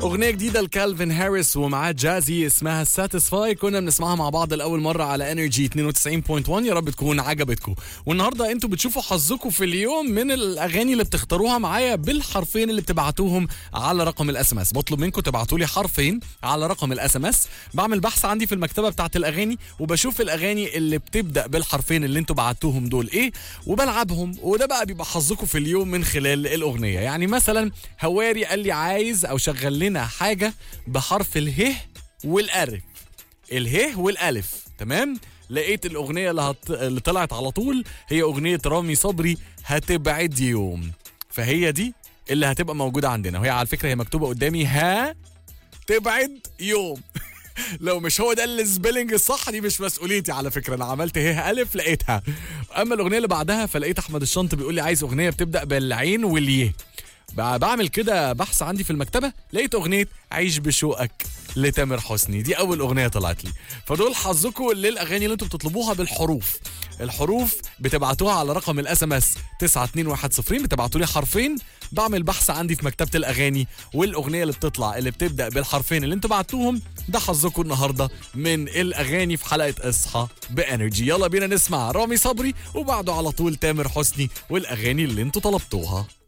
أغنية جديدة لكالفين هاريس ومعاه جازي اسمها ساتيسفاي كنا بنسمعها مع بعض لأول مرة على انرجي 92.1 يا رب تكون عجبتكم والنهاردة انتوا بتشوفوا حظكم في اليوم من الأغاني اللي بتختاروها معايا بالحرفين اللي بتبعتوهم على رقم الاس ام اس بطلب منكم تبعتوا لي حرفين على رقم الاس ام اس بعمل بحث عندي في المكتبة بتاعت الأغاني وبشوف الأغاني اللي بتبدأ بالحرفين اللي انتوا بعتوهم دول ايه وبلعبهم وده بقى بيبقى حظكم في اليوم من خلال الأغنية يعني مثلا هواري قال لي عايز أو شغل لنا حاجة بحرف اله والألف اله والألف تمام لقيت الأغنية اللي, هت... اللي طلعت على طول هي أغنية رامي صبري هتبعد يوم فهي دي اللي هتبقى موجودة عندنا وهي على فكرة هي مكتوبة قدامي ها تبعد يوم لو مش هو ده السبيلنج الصح دي مش مسؤوليتي على فكره انا عملت هي الف لقيتها اما الاغنيه اللي بعدها فلقيت احمد الشنط بيقول لي عايز اغنيه بتبدا بالعين واليه بقى بعمل كده بحث عندي في المكتبه لقيت اغنيه عيش بشوقك لتامر حسني دي اول اغنيه طلعت لي فدول حظكم للاغاني اللي انتم بتطلبوها بالحروف الحروف بتبعتوها على رقم الاس ام اس 92110 بتبعتوا لي حرفين بعمل بحث عندي في مكتبه الاغاني والاغنيه اللي بتطلع اللي بتبدا بالحرفين اللي انتم بعتوهم ده حظكم النهارده من الاغاني في حلقه اصحى بانرجي يلا بينا نسمع رامي صبري وبعده على طول تامر حسني والاغاني اللي انتم طلبتوها